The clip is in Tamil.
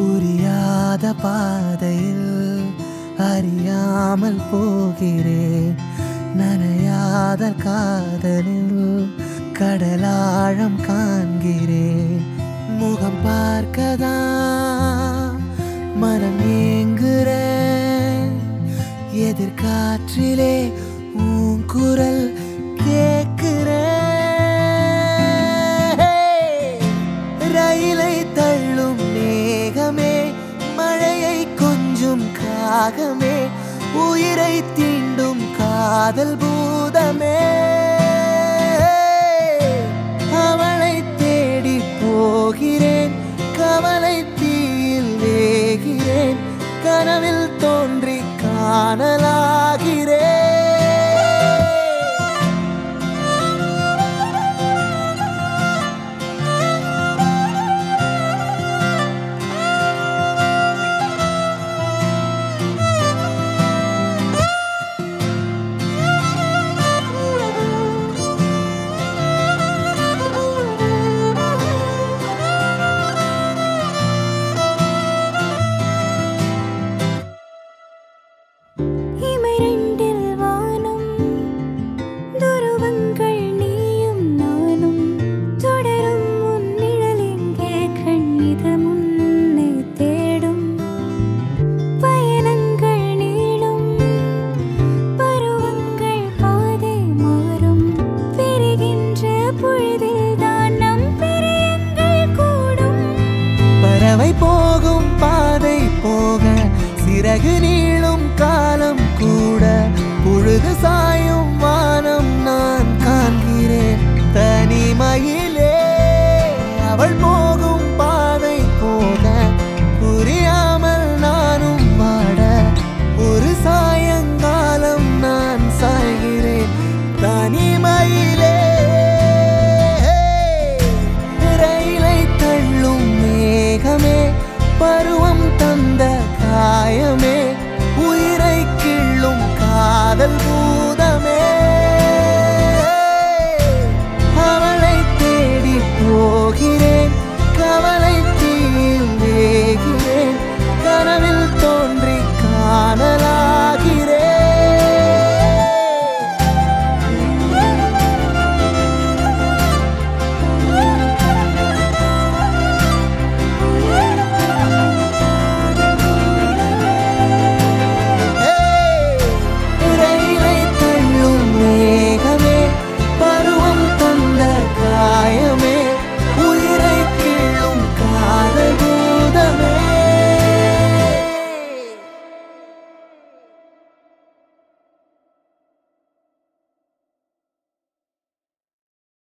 புரியாத பாதையில் அறியாமல் போகிறேன் நனையாத காதலில் கடலாழம் காண்கிறேன் முகம் பார்க்கதா மனம் ஏங்குறேன் எதிர்காற்றிலே உன் குரல் கேட்கிறேன் ரயிலை தள்ளும் மேகமே மழையை கொஞ்சம் காகமே உயிரை தீண்டும் காதல் பூதமே அவளை தேடி போகிறேன் கவலை தீயில் வேகிறேன் கனவில் தோன்றி காணலாகிறேன் இமைரெண்டில் வானம் துருவங்கள் நீயும் நானும் தொடரும் உன் நிழல் எங்கே கண்ணிது முன்னே தேடும் பயணங்கள் நீளும் பருவங்கள் பாதை மாறும் பிரிகின்ற பொழுதில் தான் நம் பிரியங்கள் கூடும் பறவை போகும் பாதை போக சிறகு நீளும் காலம் கூட பொழுது சாயும் வானம் நான் காண்கிறேன் தனிமையிலே அவள் போகும் பாதை போக புரியாமல் நானும் வாட ஒரு சாயங்காலம் நான் சாய்கிறேன் தனிமையிலே ரயிலை தள்ளும் மேகமே பருவம்